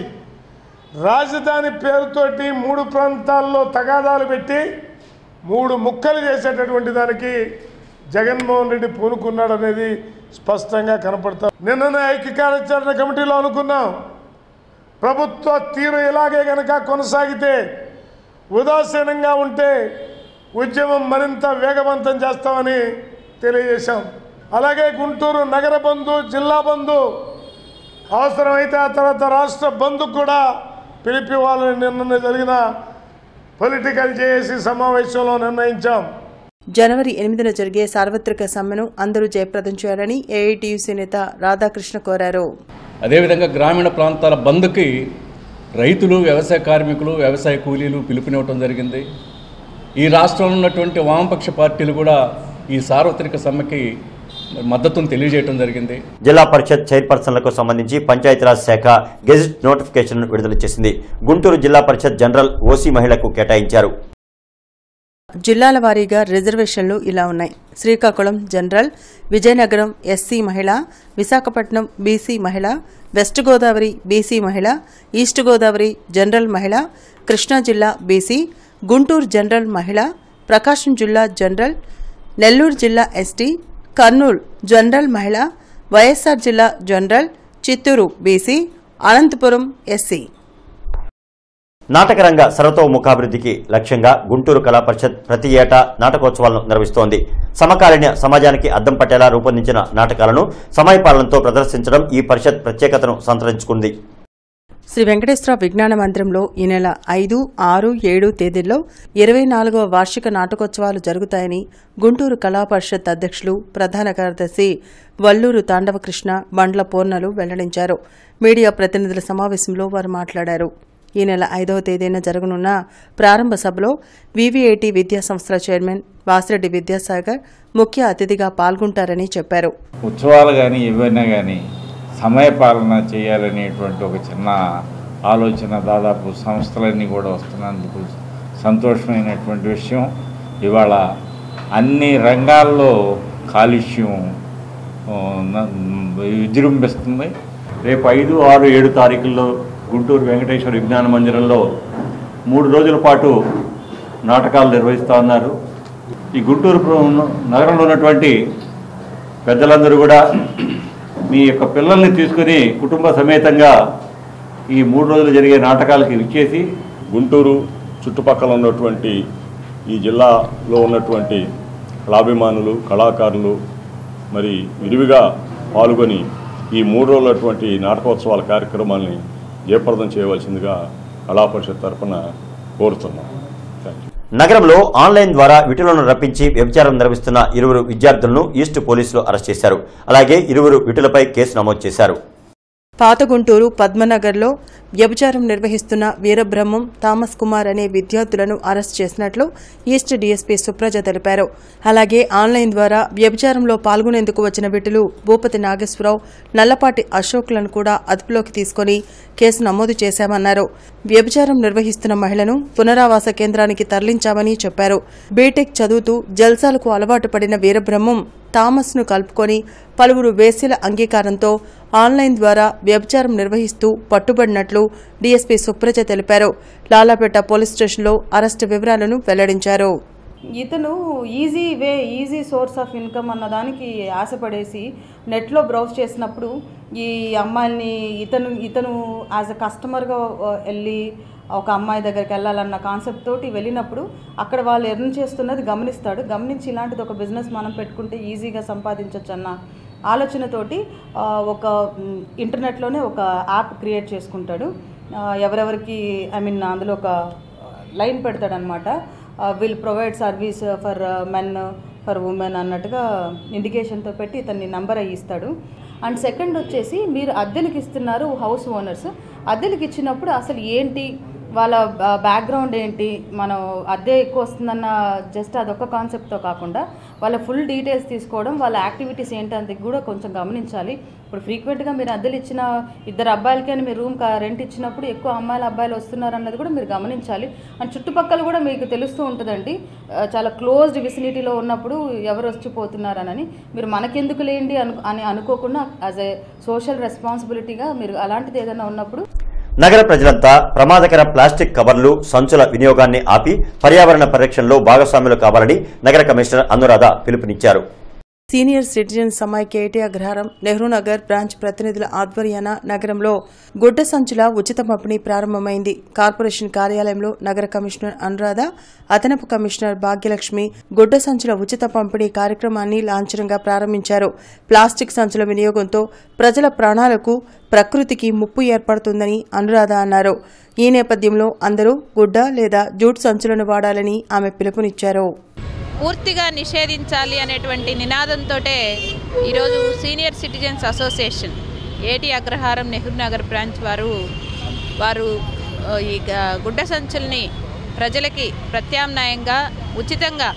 రాజధాని పేరుతోటి మూడు ప్రాంతాల్లో తగాదాలు పెట్టి మూడు ముక్కలు చేసేటటువంటి దానికి జగన్మోహన్ రెడ్డి పూనుకున్నాడు అనేది స్పష్టంగా కనపడతా నిన్ననే ఐక్య కార్యాచరణ కమిటీలో అనుకున్నాం ప్రభుత్వ తీరు ఇలాగే గనక కొనసాగితే ఉదాసీనంగా ఉంటే ఉద్యమం మరింత వేగవంతం చేస్తామని తెలియజేశాం అలాగే గుంటూరు నగర బంధు జిల్లా బంధు అవసరమైతే ఆ తర్వాత రాష్ట్ర బంధు కూడా పిలిపివ్వాలని నిన్న జరిగిన పొలిటికల్ జేఏసీ సమావేశంలో నిర్ణయించాం జనవరి ఎనిమిదిన జరిగే సార్వత్రిక సమ్మెను అందరూ జయప్రదం చేయాలని ఏఐటీయూసీ నేత రాధాకృష్ణ కోరారు అదేవిధంగా గ్రామీణ ప్రాంతాల బంద్కి రైతులు వ్యవసాయ కార్మికులు వ్యవసాయ కూలీలు పిలుపునివ్వటం జరిగింది ఈ రాష్ట్రంలో ఉన్నటువంటి వామపక్ష పార్టీలు కూడా ఈ సార్వత్రిక సమ్మెకి మద్దతును తెలియజేయడం జరిగింది జిల్లా పరిషత్ చైర్పర్సన్లకు సంబంధించి పంచాయతీరాజ్ శాఖ గెజిట్ నోటిఫికేషన్ విడుదల చేసింది గుంటూరు జిల్లా పరిషత్ జనరల్ ఓసీ మహిళకు కేటాయించారు జిల్లాల వారీగా రిజర్వేషన్లు ఇలా ఉన్నాయి శ్రీకాకుళం జనరల్ విజయనగరం ఎస్సీ మహిళ విశాఖపట్నం బీసీ మహిళ వెస్ట్ గోదావరి బీసీ మహిళ ఈస్ట్ గోదావరి జనరల్ మహిళ కృష్ణా జిల్లా బీసీ గుంటూరు జనరల్ మహిళ ప్రకాశం జిల్లా జనరల్ నెల్లూరు జిల్లా ఎస్టీ కర్నూలు జనరల్ మహిళ వైఎస్ఆర్ జిల్లా general Chittoor BC Anantapur SC నాటకరంగ సర్వతోముఖాభివృద్ధికి లక్ష్యంగా గుంటూరు కళా పరిషత్ ప్రతి ఏటా నాటకోత్సవాలను నిర్వహిస్తోంది సమకాలీన సమాజానికి అద్దం పట్టేలా రూపొందించిన నాటకాలను సమయపాలనతో ప్రదర్శించడం ఈ పరిషత్ ప్రత్యేకతను సంతరించుకుంది శ్రీ వెంకటేశ్వర విజ్ఞాన మందిరంలో ఈ నెల ఐదు ఆరు ఏడు తేదీల్లో ఇరవై నాలుగవ వార్షిక నాటకోత్సవాలు జరుగుతాయని గుంటూరు కళా పరిషత్ అధ్యక్షులు ప్రధాన కార్యదర్శి వల్లూరు తాండవకృష్ణ బండ్ల పూర్ణలు వెల్లడించారు మీడియా ప్రతినిధుల సమావేశంలో వారు మాట్లాడారు ఈ నెల ఐదవ తేదీన జరగనున్న ప్రారంభ సభలో వివిఐటి విద్యా సంస్థల చైర్మన్ వాసిరెడ్డి విద్యాసాగర్ ముఖ్య అతిథిగా పాల్గొంటారని చెప్పారు ఉత్సవాలు కానీ ఏవైనా కానీ సమయపాలన చేయాలనేటువంటి ఒక చిన్న ఆలోచన దాదాపు సంస్థలన్నీ కూడా వస్తున్నందుకు సంతోషమైనటువంటి విషయం ఇవాళ అన్ని రంగాల్లో కాలుష్యం ఆ, న- విజృంభిస్తుంది రేపు ఐదు ఆరు ఏడు తారీఖుల్లో గుంటూరు వెంకటేశ్వర విజ్ఞాన మందిరంలో మూడు రోజుల పాటు నాటకాలు నిర్వహిస్తూ ఉన్నారు ఈ గుంటూరు ప్ర- నగరంలో ఉన్నటువంటి పెద్దలందరూ కూడా మీ యొక్క పిల్లల్ని తీసుకుని కుటుంబ సమేతంగా ఈ మూడు రోజులు జరిగే నాటకాలకి విచ్చేసి గుంటూరు చుట్టుపక్కల ఉన్నటువంటి ఈ జిల్లాలో ఉన్నటువంటి కళాభిమానులు కళాకారులు మరి విరివిగా పాల్గొని ఈ మూడు రోజులటువంటి నాటకోత్సవాల కార్యక్రమాల్ని జయప్రదం చేయవలసిందిగా కళా పరిషత్ తరఫున కోరుతున్నాం థ్యాంక్ యూ నగరంలో ఆన్లైన్ ద్వారా విటులను రప్పించి వ్యభిచారం నిర్వహిస్తున్న ఇరువురు విద్యార్థులను ఈస్ట్ పోలీసులు అరెస్ట్ చేశారు అలాగే ఇరువురు విటులపై కేసు నమోదు చేశారు పాత గుంటూరు పద్మనగర్లో వ్యభిచారం నిర్వహిస్తున్న వీరబ్రహ్మం థామస్ కుమార్ అనే విద్యార్థులను అరెస్ట్ చేసినట్లు ఈస్ట్ డీఎస్పీ సుప్రజ తెలిపారు అలాగే ఆన్లైన్ ద్వారా వ్యభిచారంలో పాల్గొనేందుకు వచ్చిన విటులు భూపతి నాగేశ్వరరావు నల్లపాటి అశోక్లను కూడా అదుపులోకి తీసుకుని కేసు నమోదు చేశామన్నారు వ్యభిచారం నిర్వహిస్తున్న మహిళను పునరావాస కేంద్రానికి తరలించామని చెప్పారు బీటెక్ చదువుతూ జల్సాలకు అలవాటు పడిన వీరబ్రహ్మం థామస్ ను కలుపుకొని పలువురు వేశ్యల అంగీకారంతో ఆన్లైన్ ద్వారా వ్యభిచారం నిర్వహిస్తూ పట్టుబడినట్లు డీఎస్పీ సుప్రజ తెలిపారు లాలాపేట పోలీస్ స్టేషన్లో అరెస్టు వివరాలను వెల్లడించారు ఇతను easy way easy source of income అన్న దానికి ఆశపడేసి నెట్లో బ్రౌజ్ చేసినప్పుడు ఈ అమ్మాయిల్ని ఇతను ఇతను యాజ్ అ కస్టమర్గా వెళ్ళి ఒక అమ్మాయి దగ్గరికి వెళ్ళాలన్న కాన్సెప్ట్ తోటి వెళ్ళినప్పుడు అక్కడ వాళ్ళు ఎర్న్ చేస్తున్నది గమనిస్తాడు గమనించి ఇలాంటిది ఒక బిజినెస్ మనం పెట్టుకుంటే ఈజీగా సంపాదించవచ్చు అన్న ఆలోచనతోటి ఆ, ఒక మ్, ఇంటర్నెట్లోనే ఒక యాప్ క్రియేట్ చేసుకుంటాడు ఆ, ఎవరెవరికి ఐ మీన్ అందులో ఒక లైన్ పెడతాడనమాట will provide service for men for women అన్నట్టుగా ఇండికేషన్తో పెట్టి ఇతన్ని నంబర్ అయ్యి ఇస్తాడు అండ్ సెకండ్ వచ్చేసి మీరు అద్దెలకు ఇస్తున్నారు హౌస్ ఓనర్స్ అద్దెలకు ఇచ్చినప్పుడు అసలు ఏంటి వాళ్ళ బ్యాక్గ్రౌండ్ ఏంటి మనం అద్దె ఎక్కువ వస్తుందన్న జస్ట్ అదొక కాన్సెప్ట్తో కాకుండా వాళ్ళ ఫుల్ డీటెయిల్స్ తీసుకోవడం వాళ్ళ యాక్టివిటీస్ ఏంటనేది కూడా కొంచెం గమనించాలి ఇప్పుడు ఫ్రీక్వెంట్గా మీరు అద్దెలు ఇచ్చిన ఇద్దరు అబ్బాయిలకి అని మీరు రూమ్ రెంట్ ఇచ్చినప్పుడు ఎక్కువ అమ్మాయిల అబ్బాయిలు వస్తున్నారు అన్నది కూడా మీరు గమనించాలి అండ్ చుట్టుపక్కల కూడా మీకు తెలుస్తూ ఉంటుందండి ఆ, చాలా క్లోజ్డ్ విసినిటీలో ఉన్నప్పుడు ఎవరు వచ్చిపోతున్నారనని మీరు మనకెందుకు లేండి అను అని అనుకోకుండా యాజ్ ఏ సోషల్ రెస్పాన్సిబిలిటీగా మీరు అలాంటిది ఏదైనా ఉన్నప్పుడు నగర ప్రజలంతా ప్రమాదకర ప్లాస్టిక్ కవర్లు సంచుల వినియోగాన్ని ఆపి పర్యావరణ పరిరక్షణలో భాగస్వాములు కావాలని నగర కమిషనర్ అనురాధ పిలుపునిచ్చారు సీనియర్ సిటిజన్ సమైక్య ఏటీ అగ్రహారం నెహ్రూ నగర్ బ్రాంచ్ ప్రతినిధుల ఆధ్వర్యాన నగరంలో గుడ్డ సంచుల ఉచిత పంపిణీ ప్రారంభమైంది కార్పొరేషన్ కార్యాలయంలో నగర కమిషనర్ అనురాధ అదనపు కమిషనర్ భాగ్యలక్ష్మి గుడ్డ సంచుల ఉచిత పంపిణీ కార్యక్రమాన్ని లాంఛనంగా ప్రారంభించారు ప్లాస్టిక్ సంచుల వినియోగంతో ప్రజల ప్రాణాలకు ప్రకృతికి ముప్పు ఏర్పడుతుందని అనురాధ అన్నారు ఈ నేపథ్యంలో అందరూ గుడ్డ లేదా జూట్ సంచులను వాడాలని ఆమె పిలుపునిచ్చారు పూర్తిగా నిషేధించాలి అనేటువంటి నినాదంతో ఈరోజు సీనియర్ సిటిజన్స్ అసోసియేషన్ ఏటి అగ్రహారం నెహ్రూ నగర్ బ్రాంచ్ వారు వారు ఆ, ఈ గ- గుడ్డ సంచుల్ని ప్రజలకి ప్రత్యామ్నాయంగా ఉచితంగా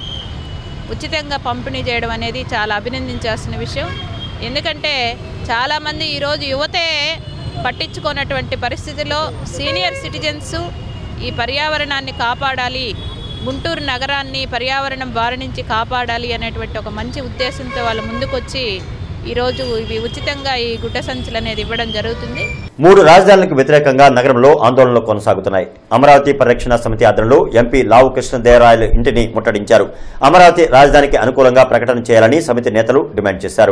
ఉచితంగా పంపిణీ చేయడం అనేది చాలా అభినందించాల్సిన విషయం ఎందుకంటే చాలామంది ఈరోజు యువతే పట్టించుకున్నటువంటి పరిస్థితిలో సీనియర్ సిటిజన్స్ ఈ పర్యావరణాన్ని కాపాడాలి గుంటూరు నగరాన్ని పర్యావరణం బారి నుంచి కాపాడాలి అనేటువంటి ఒక మంచి ఉద్దేశంతో వాళ్ళు ముందుకొచ్చి ఈరోజు ఇవి ఉచితంగా ఈ గుడ్డ సంచులు అనేది ఇవ్వడం జరుగుతుంది మూడు రాజధానులకు వ్యతిరేకంగా నగరంలో ఆందోళనలు కొనసాగుతున్నాయి అమరావతి పరిరక్షణ సమితి ఆధ్వర్యంలో ఎంపీ లావు కృష్ణదేవరాయలు ఇంటిని ముట్టడించారు అమరావతి రాజధానికి అనుకూలంగా ప్రకటన చేయాలని సమితి నేతలు డిమాండ్ చేశారు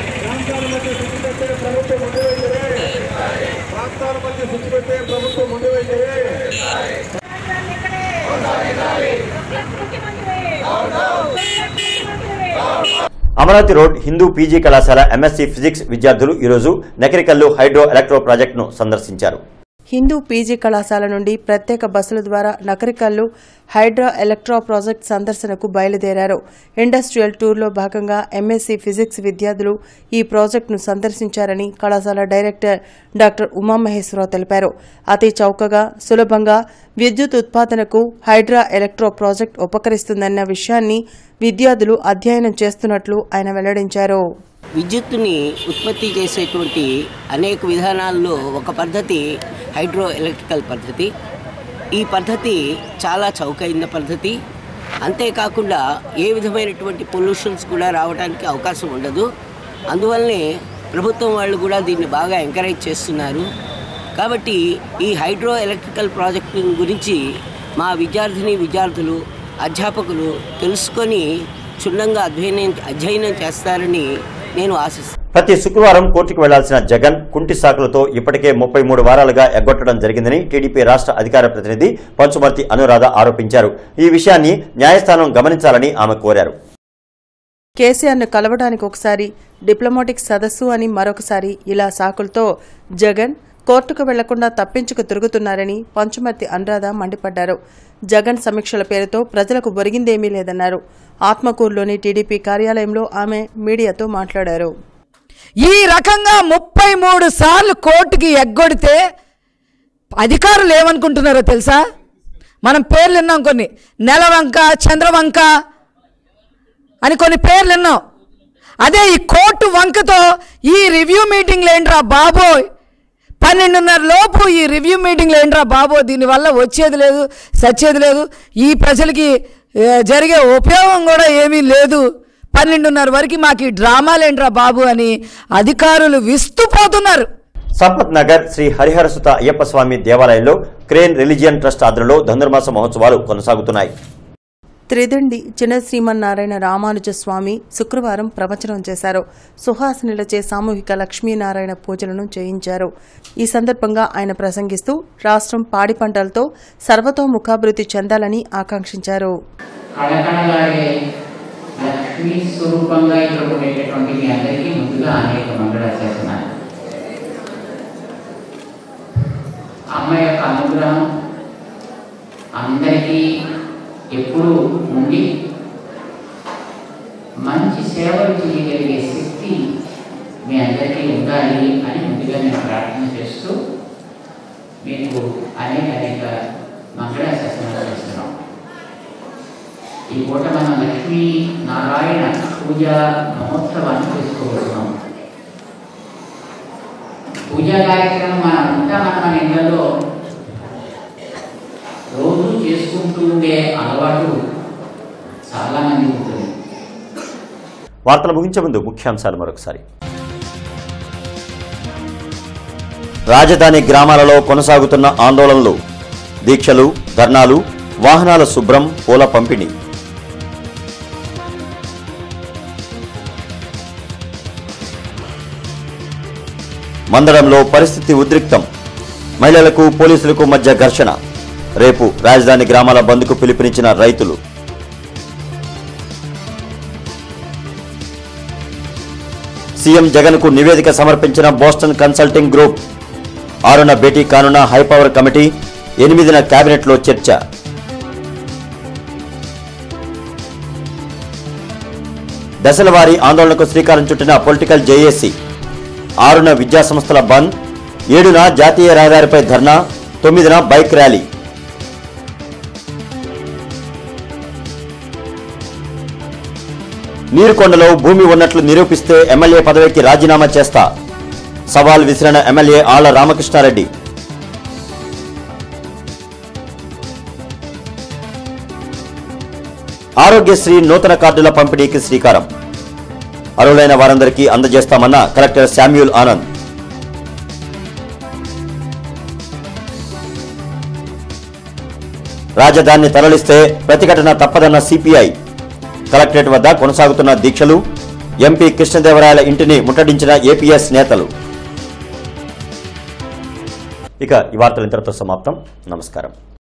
అమరావతి రోడ్ హిందూ పీజీ కళాశాల ఎంఎస్సీ ఫిజిక్స్ విద్యార్థులు ఈరోజు నకరికల్లు హైడ్రో ఎలక్ట్రో ప్రాజెక్టును సందర్శించారు హిందూ పీజీ కళాశాల నుండి ప్రత్యేక బస్సుల ద్వారా నకరికల్లు హైడ్రా ఎలక్ట్రా ప్రాజెక్ట్ సందర్శనకు బయలుదేరారు ఇండస్ట్రియల్ టూర్లో భాగంగా ఎంఎస్సీ ఫిజిక్స్ విద్యార్థులు ఈ ప్రాజెక్టును సందర్శించారని కళాశాల డైరెక్టర్ డాక్టర్ ఉమామహేశ్వరరావు తెలిపారు అతి చౌకగా సులభంగా విద్యుత్ ఉత్పాదనకు హైడ్రా ఎలక్ట్రో ప్రాజెక్ట్ ఉపకరిస్తుందన్న విషయాన్ని విద్యార్థులు అధ్యయనం చేస్తున్నట్లు ఆయన వెల్లడించారు విద్యుత్తుని ఉత్పత్తి చేసేటువంటి అనేక విధానాల్లో ఒక పద్ధతి హైడ్రో ఎలక్ట్రికల్ పద్ధతి ఈ పద్ధతి చాలా చౌకైన పద్ధతి అంతేకాకుండా ఏ విధమైనటువంటి పొల్యూషన్స్ కూడా రావడానికి అవకాశం ఉండదు అందువల్లనే ప్రభుత్వం వాళ్ళు కూడా దీన్ని బాగా ఎంకరేజ్ చేస్తున్నారు కాబట్టి ఈ హైడ్రో ఎలక్ట్రికల్ ప్రాజెక్టు గురించి మా విద్యార్థిని విద్యార్థులు అధ్యాపకులు తెలుసుకొని క్షుణ్ణంగా అధ్యయనం అధ్యయనం చేస్తారని నేను ఆశిస్తున్నాను ప్రతి శుక్రవారం కోర్టుకు వెళ్లాల్సిన జగన్ కుంటి సాకులతో ఇప్పటికే ముప్పై మూడు వారాలుగా ఎగ్గొట్టడం జరిగిందని టీడీపీ రాష్ట్ర అధికార ప్రతినిధి పంచుమర్తి అనురాధ ఆరోపించారు ఈ విషయాన్ని న్యాయస్థానం గమనించాలని ఆమె కోరారు కేసీఆర్ను కలవడానికి ఒకసారి డిప్లొమాటిక్ సదస్సు అని మరొకసారి ఇలా సాకులతో జగన్ కోర్టుకు వెళ్లకుండా తప్పించుకు తిరుగుతున్నారని పంచుమర్తి అనురాధ మండిపడ్డారు జగన్ సమీక్షల పేరుతో ప్రజలకు ఒరిగిందేమీ లేదన్నారు ఆత్మకూరులోని టీడీపీ కార్యాలయంలో ఆమె మీడియాతో మాట్లాడారు ఈ రకంగా ముప్పై మూడు సార్లు కోర్టుకి ఎగ్గొడితే అధికారులు ఏమనుకుంటున్నారో తెలుసా మనం పేర్లు విన్నాం కొన్ని నెలవంక చంద్రవంక అని కొన్ని పేర్లు విన్నాం అదే ఈ కోర్టు వంకతో ఈ రివ్యూ మీటింగ్లు ఏంట్రా బాబోయ్ పన్నెండున్నర లోపు ఈ రివ్యూ మీటింగ్లు ఏంట్రా బాబో దీనివల్ల వచ్చేది లేదు సచ్చేది లేదు ఈ ప్రజలకి ఏ, జరిగే ఉపయోగం కూడా ఏమీ లేదు పన్నెండున్నర వరకు మాకు ఈ డ్రామాలేంట్రా బాబు అని అధికారులు విస్తుపోతున్నారు సంపత్ నగర్ శ్రీ హరిహరసుత అయ్యప్ప స్వామి దేవాలయంలో క్రేన్ రిలీజియన్ ట్రస్ట్ ఆధ్వర్యంలో ధనుర్మాస మహోత్సవాలు కొనసాగుతున్నాయి త్రిదండి చిన్న శ్రీమన్నారాయణ రామానుజ స్వామి శుక్రవారం ప్రవచనం చేశారు సుహాసినులచే సామూహిక లక్ష్మీనారాయణ పూజలను చేయించారు ఈ సందర్భంగా ఆయన ప్రసంగిస్తూ రాష్ట్రం పాడి పంటలతో సర్వతోముఖాభివృద్ధి చెందాలని ఆకాంక్షించారు కళకళలాడే లక్ష్మీ స్వరూపంగా ఇక్కడ ఉండేటటువంటి మీ అందరికీ ముందుగా అనేక మంగళాశాసనాలు అమ్మ యొక్క అనుగ్రహం అందరికీ ఎప్పుడూ ఉండి మంచి సేవలు చేయగలిగే శక్తి మీ అందరికీ ఉండాలి అని ముందుగా నేను ప్రార్థన చేస్తూ మీకు అనేక అనేక మంగళాశాసనాలు చేస్తున్నాం ఈ పూట మనం లక్ష్మీ నారాయణ పూజ మహోత్సవాన్ని చేసుకోబోతున్నాం పూజా కార్యక్రమం మనం అంతా మన మన ఇళ్లలో రోజు చేసుకుంటూ ఉండే అలవాటు చాలా మంది ఉంటుంది వార్తలు ముగించే ముందు ముఖ్యాంశాలు మరొకసారి రాజధాని గ్రామాలలో కొనసాగుతున్న ఆందోళనలు దీక్షలు ధర్నాలు వాహనాల శుభ్రం పూల పంపిణీ మందడంలో పరిస్థితి ఉద్రిక్తం మహిళలకు పోలీసులకు మధ్య ఘర్షణ రేపు రాజధాని గ్రామాల బంద్కు పిలుపునిచ్చిన రైతులు సీఎం జగన్కు నివేదిక సమర్పించిన బోస్టన్ కన్సల్టింగ్ గ్రూప్ ఆరున భేటీ కానున్న హైపవర్ కమిటీ ఎనిమిదిన కేబినెట్లో చర్చ దశలవారీ ఆందోళనకు శ్రీకారం చుట్టిన పొలిటికల్ జేఏసీ ఆరున విద్యాసంస్థల బంద్ ఏడున జాతీయ రహదారిపై ధర్నా తొమ్మిదిన బైక్ ర్యాలీ నీరుకొండలో భూమి ఉన్నట్లు నిరూపిస్తే ఎమ్మెల్యే పదవికి రాజీనామా చేస్తా సవాల్ విసిరిన ఎమ్మెల్యే ఆళ్ల రామకృష్ణారెడ్డి ఆరోగ్యశ్రీ నూతన కార్డుల పంపిణీకి శ్రీకారం అర్హులైన వారందరికీ అందజేస్తామన్న కలెక్టర్ శామ్యూల్ ఆనంద్ రాజధానిని తరలిస్తే ప్రతిఘటన తప్పదన్న సిపిఐ కలెక్టరేట్ వద్ద కొనసాగుతున్న దీక్షలు ఎంపీ కృష్ణదేవరాయల ఇంటిని ముట్టడించిన ఏపీఎస్ నేతలు ఇక ఈ వార్తలు ఇంతటితో సమాప్తం నమస్కారం